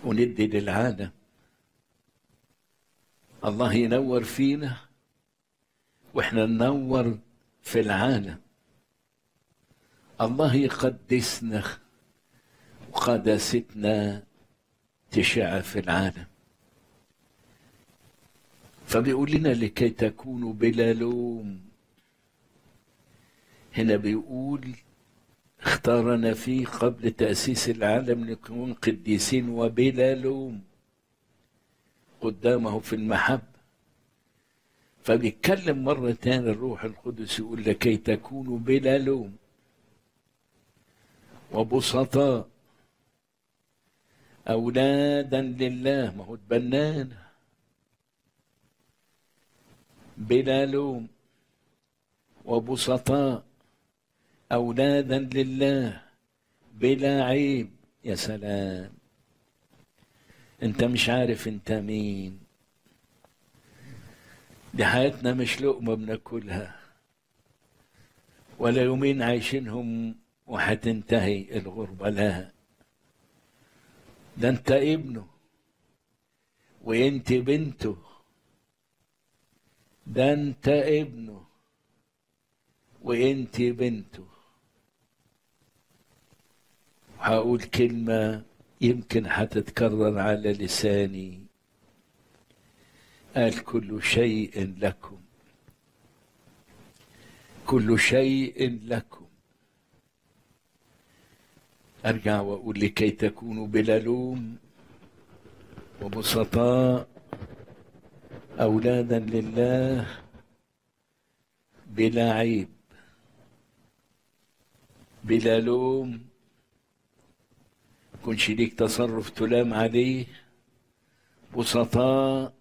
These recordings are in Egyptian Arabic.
وندي للعالم الله ينور فينا واحنا ننور في العالم الله يقدسنا وقداستنا تشع في العالم فبيقول لنا لكي تكونوا بلا لوم هنا بيقول اختارنا فيه قبل تأسيس العالم نكون قديسين وبلا لوم قدامه في المحبة فبيتكلم مرة تاني الروح القدس يقول لكي تكونوا بلا لوم وبسطاء أولادا لله ما هو اتبنانا بلا لوم وبسطاء أولادا لله بلا عيب يا سلام انت مش عارف انت مين دي حياتنا مش لقمة بناكلها ولا يومين عايشينهم وهتنتهي الغربة لا ده انت ابنه وانت بنته ده انت ابنه وانت بنته هقول كلمة يمكن هتتكرر على لساني قال كل شيء لكم كل شيء لكم ارجع واقول لكي تكونوا بلا لوم وبسطاء اولادا لله بلا عيب بلا لوم يكونش ليك تصرف تلام عليه بسطاء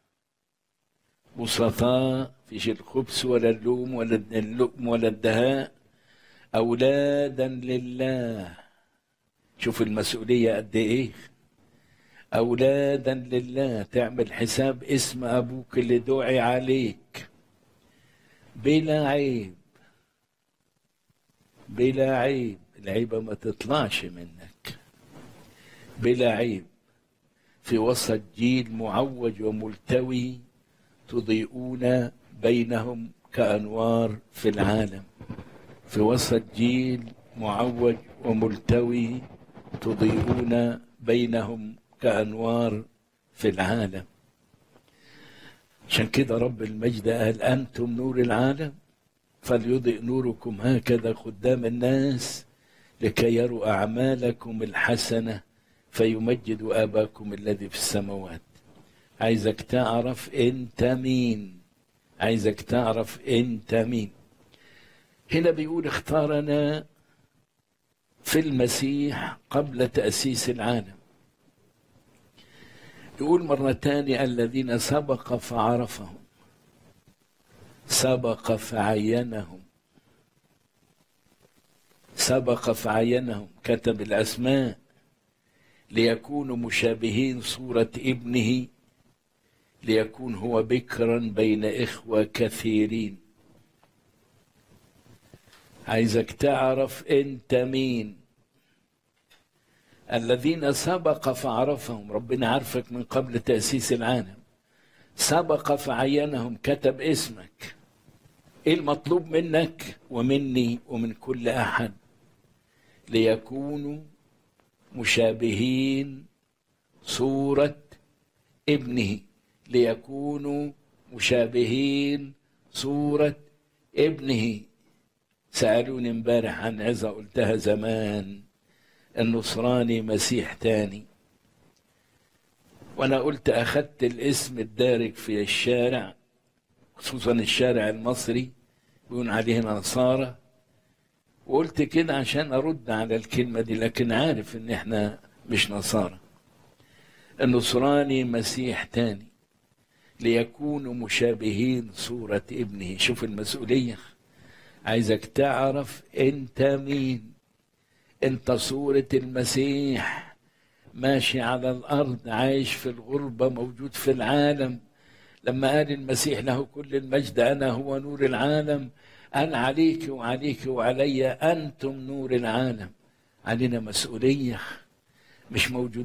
بسطاء فيش الخبث ولا اللوم ولا اللؤم ولا الدهاء أولادا لله شوف المسؤولية قد إيه أولادا لله تعمل حساب اسم أبوك اللي دعي عليك بلا عيب بلا عيب العيبة ما تطلعش منك بلا عيب في وسط جيل معوج وملتوي تضيئون بينهم كأنوار في العالم في وسط جيل معوج وملتوي تضيئون بينهم كأنوار في العالم عشان كده رب المجد قال أنتم نور العالم فليضئ نوركم هكذا قدام الناس لكي يروا أعمالكم الحسنة فيمجدوا آباكم الذي في السماوات عايزك تعرف انت مين عايزك تعرف انت مين هنا بيقول اختارنا في المسيح قبل تأسيس العالم يقول مرة تانية الذين سبق فعرفهم سبق فعينهم سبق فعينهم كتب الأسماء ليكونوا مشابهين صورة ابنه ليكون هو بكرا بين إخوة كثيرين عايزك تعرف أنت مين الذين سبق فعرفهم ربنا عارفك من قبل تأسيس العالم سبق فعينهم كتب اسمك ايه المطلوب منك ومني ومن كل احد ليكونوا مشابهين صورة ابنه ليكونوا مشابهين صورة ابنه سألوني امبارح عن عظة قلتها زمان النصراني مسيح تاني وانا قلت اخدت الاسم الدارج في الشارع خصوصا الشارع المصري بيقول عليه نصارى وقلت كده عشان ارد على الكلمه دي لكن عارف ان احنا مش نصارى النصراني مسيح تاني ليكونوا مشابهين صورة ابنه شوف المسؤولية عايزك تعرف انت مين انت صورة المسيح ماشي على الارض عايش في الغربة موجود في العالم لما قال المسيح له كل المجد انا هو نور العالم قال عليك وعليك وعلي انتم نور العالم علينا مسؤولية مش موجود